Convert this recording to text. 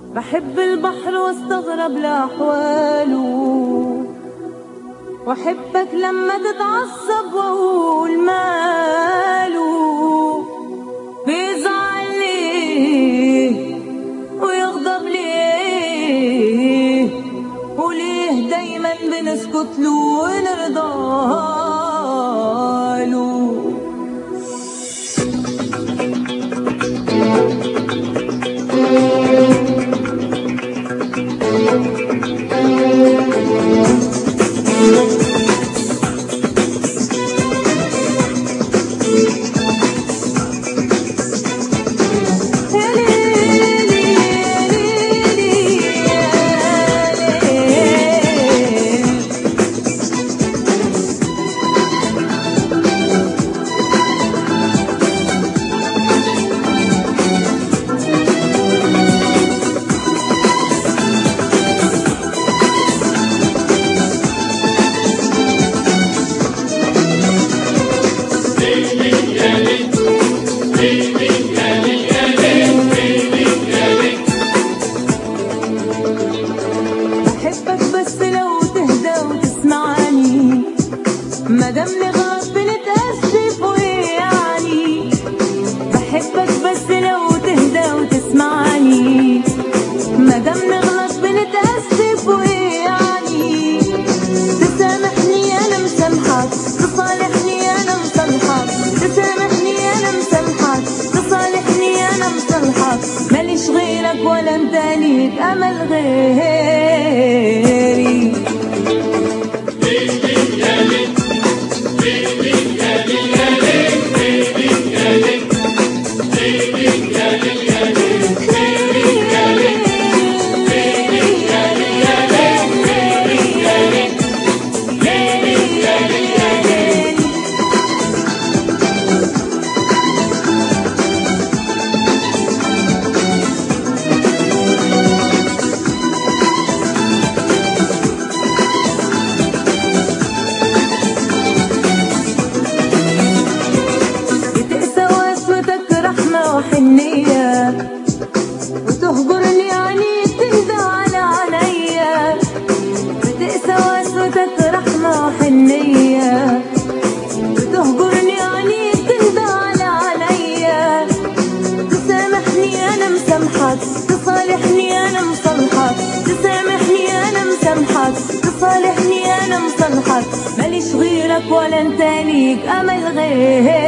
بحب البحر واستغرب لأحواله واحبك لما تتعصب واقول ماله بيزعل ليه ويغضب ليه وليه دايما بنسكت له ونرضى له يا ليلي يا ليلي يا ليلي بحبك بس لو تهدى وتسمعني مادام نغلط بنتأسف وايه يعني بحبك بس لو تهدى وتسمعني مادام نغلط بنتأسف وايه يعني تسامحني انا مسامحك تصالحني انا مصالحك تسامحني انا مسامحك تصالحني انا مصالحك ماليش غيرك ولا انت ليك امل غيري بتقسى واسوتك رحمة وحنية وتهجرني يعني تهدى على عينيا بتقسى واسوتك رحمة وحنية وتهجرني يعني تهدى على عينيا تسامحني انا مسامحك تصالحني انا مصالحك تسامحني انا مسامحك تصالحني انا مصالحك ماليش غيرك ولا انت ليك امل غيري